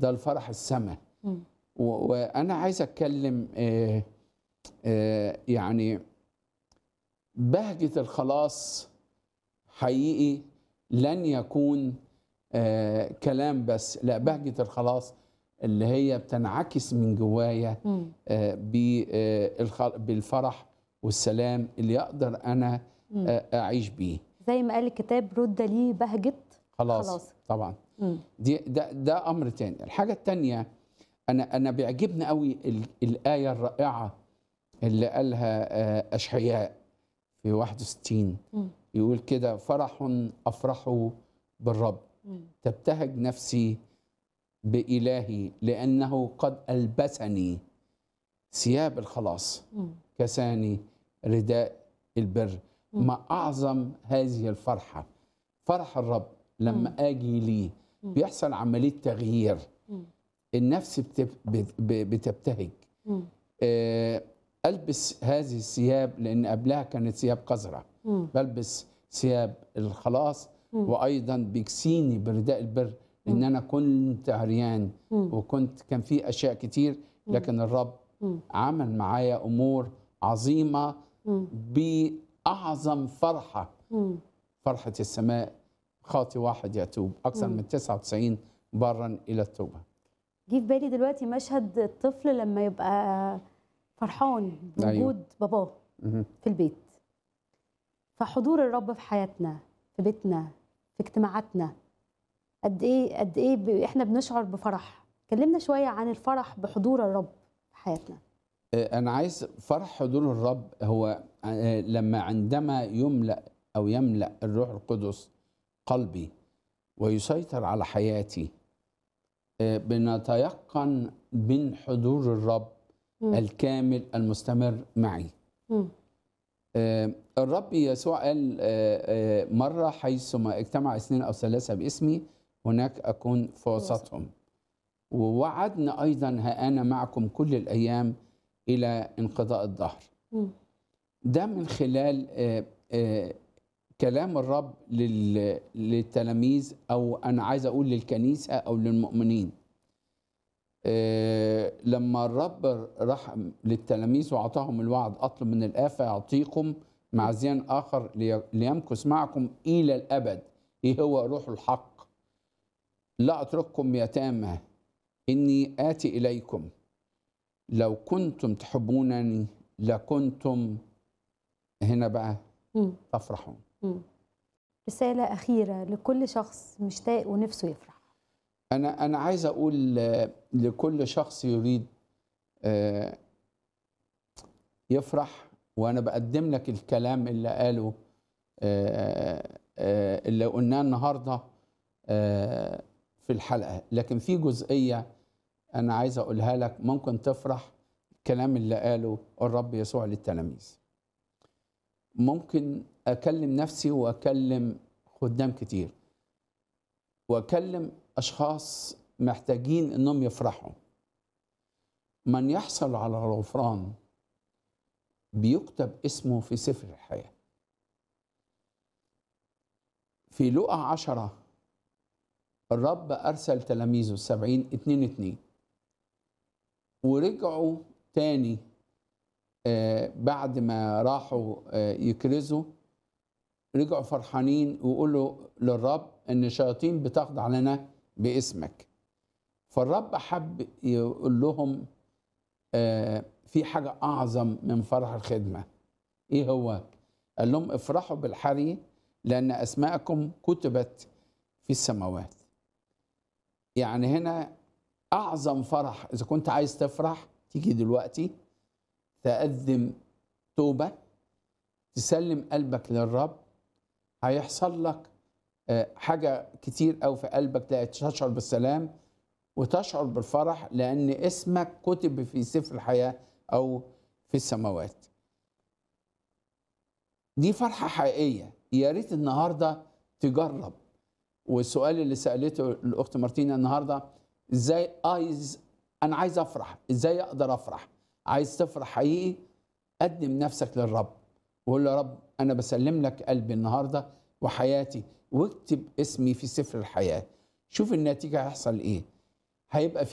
ده الفرح السماء مم. و- وانا عايز اتكلم آه، آه، يعني بهجه الخلاص حقيقي لن يكون آه، كلام بس لا بهجه الخلاص اللي هي بتنعكس من جوايا مم. آه، بالخ- بالفرح والسلام اللي اقدر انا مم. آه، اعيش بيه زي ما قال الكتاب رد لي بهجة خلاص, خلاص. طبعا مم. دي ده ده امر تاني الحاجه التانيه انا انا بيعجبني قوي ال- الايه الرائعه اللي قالها آه، اشعياء في 61 مم. يقول كده فرح افرح بالرب مم. تبتهج نفسي بإلهي لأنه قد ألبسني ثياب الخلاص مم. كساني رداء البر مم. ما أعظم هذه الفرحة فرح الرب لما أجي ليه مم. بيحصل عملية تغيير مم. النفس بتب- بت- ب- بتبتهج مم. آه، ألبس هذه الثياب لأن قبلها كانت ثياب قذرة مم. بلبس ثياب الخلاص مم. وايضا بيكسيني برداء البر ان انا كنت عريان مم. وكنت كان في اشياء كتير لكن الرب مم. عمل معايا امور عظيمه مم. باعظم فرحه مم. فرحه السماء خاطي واحد يتوب اكثر مم. من 99 برا الى التوبه جه في بالي دلوقتي مشهد الطفل لما يبقى فرحان أيوة. بوجود باباه مهم. في البيت فحضور الرب في حياتنا في بيتنا في اجتماعاتنا قد ايه قد ايه ب... احنا بنشعر بفرح كلمنا شويه عن الفرح بحضور الرب في حياتنا آه، انا عايز فرح حضور الرب هو آه، لما عندما يملا او يملا الروح القدس قلبي ويسيطر على حياتي آه، بنتيقن من حضور الرب مم. الكامل المستمر معي مم. آه، الرب يسوع قال آه، آه، مرة حيثما اجتمع اثنين أو ثلاثة باسمي هناك أكون في وسطهم ووعدنا أيضا ها أنا معكم كل الأيام إلى انقضاء الدهر مم. ده من خلال آه، آه، كلام الرب لل- للتلاميذ او انا عايز اقول للكنيسه او للمؤمنين آه، لما الرب راح للتلاميذ واعطاهم الوعد اطلب من الاب فيعطيكم معزيا اخر لي- ليمكث معكم الى الابد ايه هو روح الحق لا اترككم يتامى اني اتي اليكم لو كنتم تحبونني لكنتم هنا بقى مم. تفرحون مم. رساله اخيره لكل شخص مشتاق ونفسه يفرح انا انا عايز اقول آه، لكل شخص يريد آه، يفرح وانا بقدم لك الكلام اللي قاله آه، آه، اللي قلناه النهارده آه، في الحلقه لكن في جزئيه انا عايز اقولها لك ممكن تفرح الكلام اللي قاله الرب يسوع للتلاميذ ممكن اكلم نفسي واكلم خدام كتير واكلم اشخاص محتاجين انهم يفرحوا من يحصل على الغفران بيكتب اسمه في سفر الحياه في لقا عشرة الرب أرسل تلاميذه السبعين اتنين اتنين ورجعوا تاني آه، بعد ما راحوا آه، يكرزوا رجعوا فرحانين ويقولوا للرب ان الشياطين بتخضع لنا باسمك فالرب حب يقول لهم آه، في حاجة أعظم من فرح الخدمة إيه هو؟ قال لهم افرحوا بالحري لأن أسماءكم كتبت في السماوات يعني هنا أعظم فرح إذا كنت عايز تفرح تيجي دلوقتي تقدم توبة تسلم قلبك للرب هيحصل لك آه، حاجة كتير أوي في قلبك تلاقي تشعر بالسلام وتشعر بالفرح لأن اسمك كتب في سفر الحياة أو في السماوات دي فرحة حقيقية يا ريت النهاردة تجرب والسؤال اللي سألته الأخت مارتينا النهاردة إزاي عايز أنا عايز أفرح إزاي أقدر أفرح عايز تفرح حقيقي قدم نفسك للرب وقول له يا رب أنا بسلم لك قلبي النهاردة وحياتي واكتب اسمي في سفر الحياة شوف النتيجة هيحصل إيه هيبقى